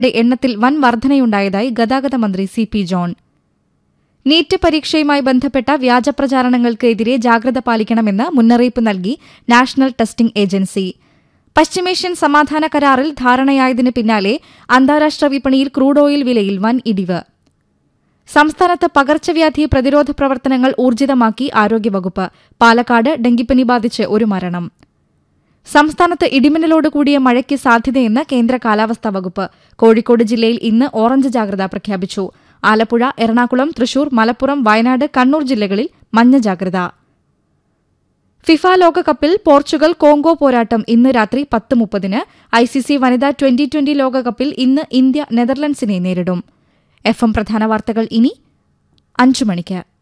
എണ്ണത്തിൽ വൻ വർധനയുണ്ടായതായി ഗതാഗത മന്ത്രി സി പി ജോൺ നീറ്റ് പരീക്ഷയുമായി ബന്ധപ്പെട്ട വ്യാജപ്രചാരണങ്ങൾക്കെതിരെ ജാഗ്രത പാലിക്കണമെന്ന് മുന്നറിയിപ്പ് നൽകി നാഷണൽ ടെസ്റ്റിംഗ് ഏജൻസി പശ്ചിമേഷ്യൻ സമാധാന കരാറിൽ ധാരണയായതിന് പിന്നാലെ അന്താരാഷ്ട്ര വിപണിയിൽ ക്രൂഡ് ഓയിൽ വിലയിൽ വൻ ഇടിവ് സംസ്ഥാനത്ത് പകർച്ചവ്യാധി പ്രതിരോധ പ്രവർത്തനങ്ങൾ ഊർജിതമാക്കി ആരോഗ്യവകുപ്പ് പാലക്കാട് ഡെങ്കിപ്പനി ബാധിച്ച് ഒരു മരണം സംസ്ഥാനത്ത് ഇടിമിന്നലോട് കൂടിയ മഴയ്ക്ക് സാധ്യതയെന്ന് കേന്ദ്ര കാലാവസ്ഥാ വകുപ്പ് കോഴിക്കോട് ജില്ലയിൽ ഇന്ന് ഓറഞ്ച് ജാഗ്രത പ്രഖ്യാപിച്ചു ആലപ്പുഴ എറണാകുളം തൃശൂർ മലപ്പുറം വയനാട് കണ്ണൂർ ജില്ലകളിൽ മഞ്ഞ ജാഗ്രത ഫിഫ ലോകകപ്പിൽ പോർച്ചുഗൽ കോങ്കോ പോരാട്ടം ഇന്ന് രാത്രി പത്ത് മുപ്പതിന് ഐസിസി വനിതാ ട്വന്റി ട്വന്റി ലോകകപ്പിൽ ഇന്ന് ഇന്ത്യ നെതർലൻഡ്സിനെ നേരിടും എഫ് എം പ്രധാന വാർത്തകൾ ഇനി അഞ്ചു മണിക്ക്